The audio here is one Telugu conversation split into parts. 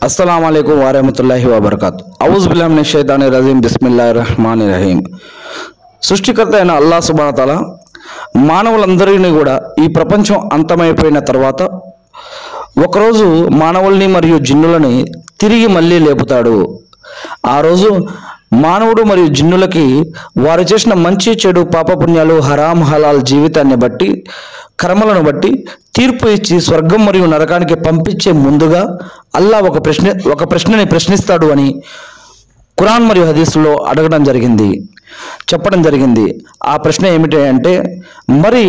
అస్సలం అయికం వరహమతుల్లాహి వబర్కాత్ ఔజ్ బిల్లామిన షైతాని రజీం బిస్మిల్లా రహమాన్ రహీం సృష్టికర్త అయిన అల్లా సుబానతల మానవులందరినీ కూడా ఈ ప్రపంచం అంతమైపోయిన తర్వాత ఒకరోజు మానవుల్ని మరియు జిన్నులని తిరిగి మళ్ళీ లేపుతాడు ఆ రోజు మానవుడు మరియు జిన్నులకి వారు చేసిన మంచి చెడు పాపపుణ్యాలు హరాం హలాల్ జీవితాన్ని బట్టి కర్మలను బట్టి తీర్పు ఇచ్చి స్వర్గం మరియు నరకానికి పంపించే ముందుగా అల్లా ఒక ప్రశ్న ఒక ప్రశ్నని ప్రశ్నిస్తాడు అని ఖురాన్ మరియు హదీసులో అడగడం జరిగింది చెప్పడం జరిగింది ఆ ప్రశ్న ఏమిటి అంటే మరి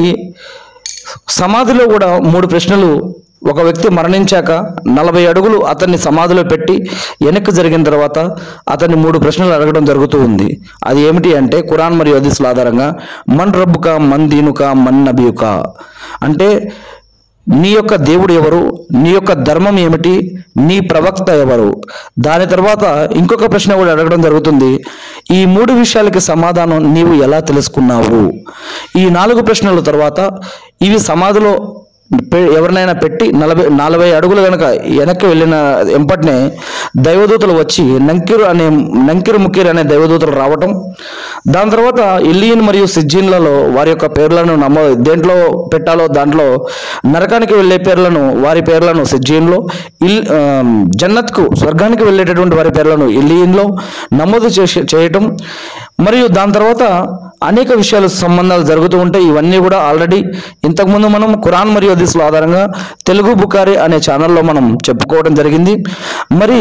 సమాధిలో కూడా మూడు ప్రశ్నలు ఒక వ్యక్తి మరణించాక నలభై అడుగులు అతన్ని సమాధిలో పెట్టి వెనక్కి జరిగిన తర్వాత అతన్ని మూడు ప్రశ్నలు అడగడం జరుగుతూ ఉంది అది ఏమిటి అంటే ఖురాన్ మరియు హదీసుల ఆధారంగా మన్ రబ్బుక మన్ దీనుక మన్ నబియుక అంటే నీ యొక్క దేవుడు ఎవరు నీ యొక్క ధర్మం ఏమిటి నీ ప్రవక్త ఎవరు దాని తర్వాత ఇంకొక ప్రశ్న కూడా అడగడం జరుగుతుంది ఈ మూడు విషయాలకి సమాధానం నీవు ఎలా తెలుసుకున్నావు ఈ నాలుగు ప్రశ్నల తర్వాత ఇవి సమాధిలో పె- ఎవరినైనా పెట్టి నలభై నలభై అడుగులు కనుక వెనక్కి వెళ్ళిన ఎంపటినే దైవదూతలు వచ్చి నంకిరు అనే నంకిరు ముక్కిరు అనే దైవదూతలు రావటం దాని తర్వాత ఇల్లియన్ మరియు సిజ్జిన్లలో వారి యొక్క పేర్లను నమో దేంట్లో పెట్టాలో దాంట్లో నరకానికి వెళ్ళే పేర్లను వారి పేర్లను సిజ్జీన్లో ఇల్ ఆ, జన్నత్కు స్వర్గానికి వెళ్ళేటటువంటి వారి పేర్లను ఇల్లియన్లో నమోదు చేసి చేయటం మరియు దాని తర్వాత అనేక విషయాలు సంబంధాలు జరుగుతూ ఉంటాయి ఇవన్నీ కూడా ఆల్రెడీ ఇంతకుముందు మనం ఖురాన్ మరియు హదీసుల ఆధారంగా తెలుగు బుకారి అనే ఛానల్లో మనం చెప్పుకోవడం జరిగింది మరి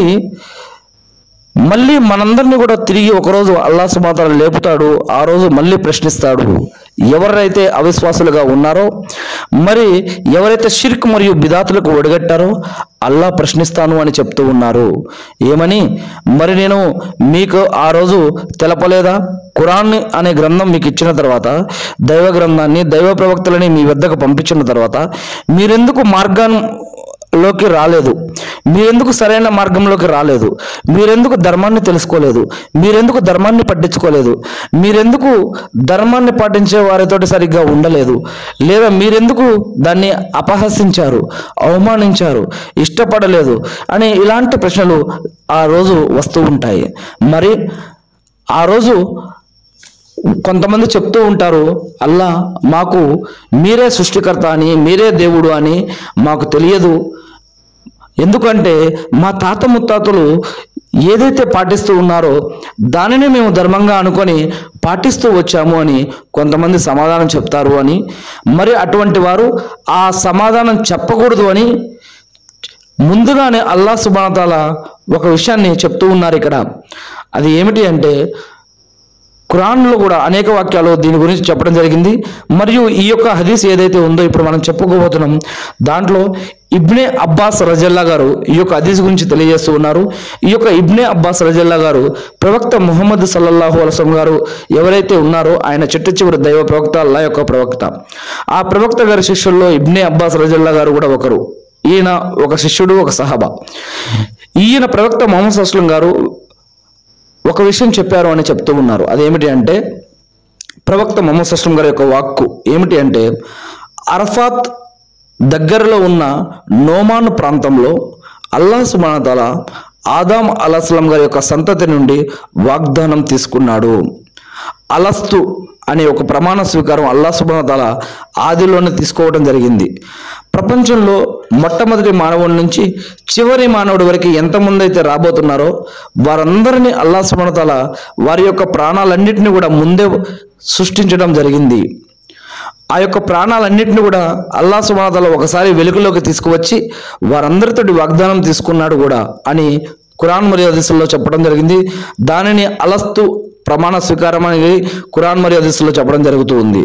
మళ్ళీ మనందరినీ కూడా తిరిగి ఒకరోజు అల్లా సుమాతాలు లేపుతాడు ఆ రోజు మళ్ళీ ప్రశ్నిస్తాడు ఎవరైతే అవిశ్వాసులుగా ఉన్నారో మరి ఎవరైతే షిర్క్ మరియు బిదాతులకు ఒడిగట్టారో అల్లా ప్రశ్నిస్తాను అని చెప్తూ ఉన్నారు ఏమని మరి నేను మీకు ఆ రోజు తెలపలేదా ఖురాన్ అనే గ్రంథం మీకు ఇచ్చిన తర్వాత దైవ గ్రంథాన్ని దైవ ప్రవక్తలని మీ వద్దకు పంపించిన తర్వాత మీరెందుకు మార్గాన్ని లోకి రాలేదు మీరెందుకు సరైన మార్గంలోకి రాలేదు మీరెందుకు ధర్మాన్ని తెలుసుకోలేదు మీరెందుకు ధర్మాన్ని పట్టించుకోలేదు మీరెందుకు ధర్మాన్ని పాటించే వారితోటి సరిగ్గా ఉండలేదు లేదా మీరెందుకు దాన్ని అపహసించారు అవమానించారు ఇష్టపడలేదు అని ఇలాంటి ప్రశ్నలు ఆ రోజు వస్తూ ఉంటాయి మరి ఆ రోజు కొంతమంది చెప్తూ ఉంటారు అల్లా మాకు మీరే సృష్టికర్త అని మీరే దేవుడు అని మాకు తెలియదు ఎందుకంటే మా తాత ముత్తాతలు ఏదైతే పాటిస్తూ ఉన్నారో దానిని మేము ధర్మంగా అనుకొని పాటిస్తూ వచ్చాము అని కొంతమంది సమాధానం చెప్తారు అని మరి అటువంటి వారు ఆ సమాధానం చెప్పకూడదు అని ముందుగానే అల్లా సుబానతాల ఒక విషయాన్ని చెప్తూ ఉన్నారు ఇక్కడ అది ఏమిటి అంటే ఖురాన్లో కూడా అనేక వాక్యాలు దీని గురించి చెప్పడం జరిగింది మరియు ఈ యొక్క హదీస్ ఏదైతే ఉందో ఇప్పుడు మనం చెప్పుకోబోతున్నాం దాంట్లో ఇబ్నే అబ్బాస్ రజల్లా గారు ఈ యొక్క హదీస్ గురించి తెలియజేస్తూ ఉన్నారు ఈ యొక్క ఇబ్నే అబ్బాస్ రజల్లా గారు ప్రవక్త ముహమ్మద్ సల్లల్లాహు అలసం గారు ఎవరైతే ఉన్నారో ఆయన చిట్ట చివరి దైవ ప్రవక్త అల్లా యొక్క ప్రవక్త ఆ ప్రవక్త గారి శిష్యుల్లో ఇబ్నే అబ్బాస్ రజల్లా గారు కూడా ఒకరు ఈయన ఒక శిష్యుడు ఒక సహబా ఈయన ప్రవక్త మొహమ్మద్ అస్లం గారు ఒక విషయం చెప్పారు అని చెప్తూ ఉన్నారు అదేమిటి అంటే ప్రవక్త మొహమ్మద్ సస్లం గారి యొక్క వాక్కు ఏమిటి అంటే అరఫాత్ దగ్గరలో ఉన్న నోమాన్ ప్రాంతంలో అల్లా సుమానతల ఆదాం అలస్లం గారి యొక్క సంతతి నుండి వాగ్దానం తీసుకున్నాడు అలస్తు అనే ఒక ప్రమాణ స్వీకారం అల్లా సుబానతల ఆదిలోనే తీసుకోవడం జరిగింది ప్రపంచంలో మొట్టమొదటి మానవుడి నుంచి చివరి మానవుడి వరకు ఎంతమంది అయితే రాబోతున్నారో వారందరినీ అల్లా సుబానతల వారి యొక్క ప్రాణాలన్నింటినీ కూడా ముందే సృష్టించడం జరిగింది ఆ యొక్క ప్రాణాలన్నింటినీ కూడా అల్లా సుబానతల ఒకసారి వెలుగులోకి తీసుకువచ్చి వారందరితోటి వాగ్దానం తీసుకున్నాడు కూడా అని ఖురాన్ మరియు హదీసుల్లో చెప్పడం జరిగింది దానిని అలస్తు ప్రమాణ స్వీకారం అనేది ఖురాన్ మరియు హదీసుల్లో చెప్పడం జరుగుతూ ఉంది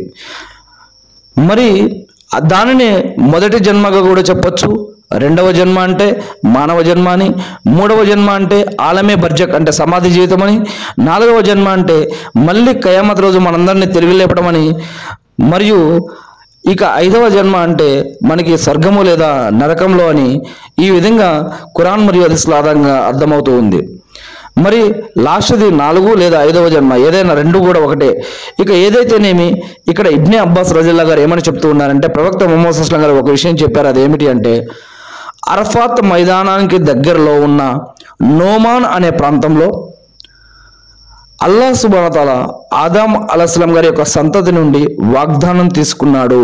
మరి ఆ దానిని మొదటి జన్మగా కూడా చెప్పొచ్చు రెండవ జన్మ అంటే మానవ జన్మ అని మూడవ జన్మ అంటే ఆలమే బర్జక్ అంటే సమాధి జీవితం అని నాలుగవ జన్మ అంటే మళ్ళీ కయామత్ రోజు మనందరినీ తిరిగి లేపడం అని మరియు ఇక ఐదవ జన్మ అంటే మనకి స్వర్గము లేదా నరకంలో అని ఈ విధంగా ఖురాన్ మరియు హదీసుల ఆధారంగా అర్థమవుతూ ఉంది మరి లాస్ట్ది నాలుగు లేదా ఐదవ జన్మ ఏదైనా రెండు కూడా ఒకటే ఇక ఏదైతేనేమి ఇక్కడ ఇబ్నే అబ్బాస్ రజిల్లా గారు ఏమని చెప్తూ ఉన్నారంటే ప్రవక్త మొహమ్మద్ అస్లం గారు ఒక విషయం చెప్పారు అది ఏమిటి అంటే అరఫాత్ మైదానానికి దగ్గరలో ఉన్న నోమాన్ అనే ప్రాంతంలో అల్లా సుబానతాల ఆదాం అలస్లం గారి యొక్క సంతతి నుండి వాగ్దానం తీసుకున్నాడు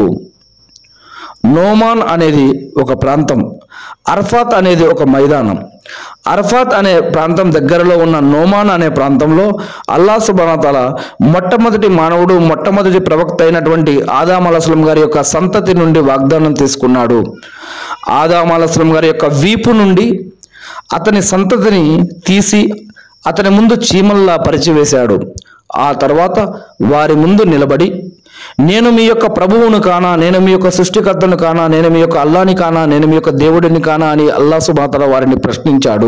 నోమాన్ అనేది ఒక ప్రాంతం అర్ఫాత్ అనేది ఒక మైదానం అర్ఫాత్ అనే ప్రాంతం దగ్గరలో ఉన్న నోమాన్ అనే ప్రాంతంలో అల్లా సుబానతాల మొట్టమొదటి మానవుడు మొట్టమొదటి ప్రవక్త అయినటువంటి ఆదాం అలస్లం గారి యొక్క సంతతి నుండి వాగ్దానం తీసుకున్నాడు ఆదాం అలస్లం గారి యొక్క వీపు నుండి అతని సంతతిని తీసి అతని ముందు చీమల్లా పరిచివేశాడు ఆ తర్వాత వారి ముందు నిలబడి నేను మీ యొక్క ప్రభువును కానా నేను మీ యొక్క సృష్టికర్తను కానా నేను మీ యొక్క అల్లాని కానా నేను మీ యొక్క దేవుడిని కానా అని అల్లా సుబాతల వారిని ప్రశ్నించాడు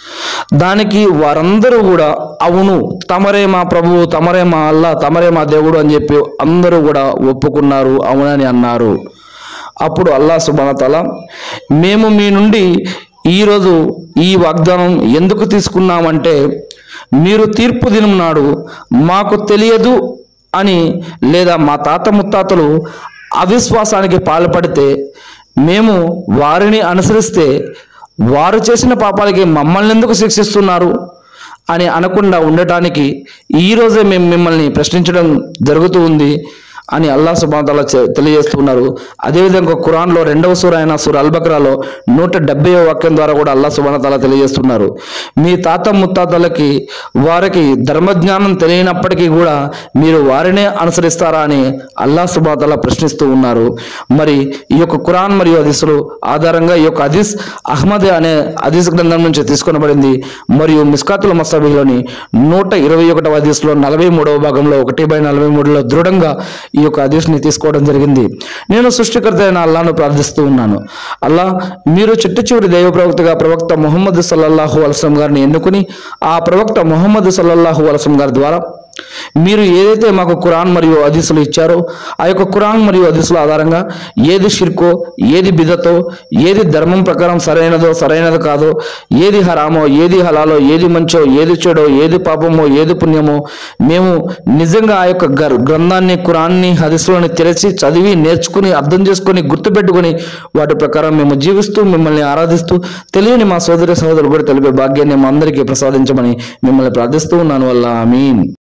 దానికి వారందరూ కూడా అవును తమరే మా ప్రభువు తమరే మా అల్లా తమరే మా దేవుడు అని చెప్పి అందరూ కూడా ఒప్పుకున్నారు అవునని అన్నారు అప్పుడు అల్లా సుబానతల మేము మీ నుండి ఈరోజు ఈ వాగ్దానం ఎందుకు తీసుకున్నామంటే మీరు తీర్పు దినం నాడు మాకు తెలియదు అని లేదా మా తాత ముత్తాతలు అవిశ్వాసానికి పాల్పడితే మేము వారిని అనుసరిస్తే వారు చేసిన పాపాలకి మమ్మల్ని ఎందుకు శిక్షిస్తున్నారు అని అనకుండా ఉండటానికి ఈరోజే మేము మిమ్మల్ని ప్రశ్నించడం జరుగుతూ ఉంది అని అల్లా సుబాతాల తెలియజేస్తున్నారు అదేవిధంగా ఖురాన్లో రెండవ సూర అయిన సూర అల్బక్రాలో నూట డెబ్బై వాక్యం ద్వారా కూడా అల్లా సుబానతాల తెలియజేస్తున్నారు మీ తాత ముత్తాతలకి వారికి ధర్మజ్ఞానం తెలియనప్పటికీ కూడా మీరు వారినే అనుసరిస్తారా అని అల్లా సుబాతాల ప్రశ్నిస్తూ ఉన్నారు మరి ఈ యొక్క ఖురాన్ మరియు హదీసులు ఆధారంగా ఈ యొక్క హదీస్ అహ్మద్ అనే హదీస్ గ్రంథం నుంచి తీసుకొనబడింది మరియు మిస్కాతుల మసబీలోని నూట ఇరవై ఒకటవ హదీస్లో నలభై మూడవ భాగంలో ఒకటి బై నలభై మూడులో దృఢంగా ఈ యొక్క హదీస్ని తీసుకోవడం జరిగింది నేను సృష్టికర్త అయిన అల్లాను ప్రార్థిస్తూ ఉన్నాను అల్లా మీరు చిట్ట చివరి దైవ ప్రవక్తగా ప్రవక్త ముహమ్మద్ సల్లల్లాహు అలసం గారిని ఎన్నుకుని ఆ ప్రవక్త ముహమ్మద్ సల్లల్లాహు అలసం గారి ద్వారా మీరు ఏదైతే మాకు ఖురాన్ మరియు హదీసులు ఇచ్చారో ఆ యొక్క ఖురాన్ మరియు హదీసుల ఆధారంగా ఏది షిర్కో ఏది బిదతో ఏది ధర్మం ప్రకారం సరైనదో సరైనది కాదో ఏది హరామో ఏది హలాలో ఏది మంచో ఏది చెడో ఏది పాపమో ఏది పుణ్యమో మేము నిజంగా ఆ యొక్క గర్- గ్రంథాన్ని ఖురాన్ని హదీసులను తెరచి చదివి నేర్చుకుని అర్థం చేసుకొని గుర్తుపెట్టుకొని వాటి ప్రకారం మేము జీవిస్తూ మిమ్మల్ని ఆరాధిస్తూ తెలియని మా సోదరి సహోదరులు కూడా తెలిపే భాగ్యాన్ని మా అందరికీ ప్రసాదించమని మిమ్మల్ని ప్రార్థిస్తూ ఉన్నాను వల్ల ఆమీన్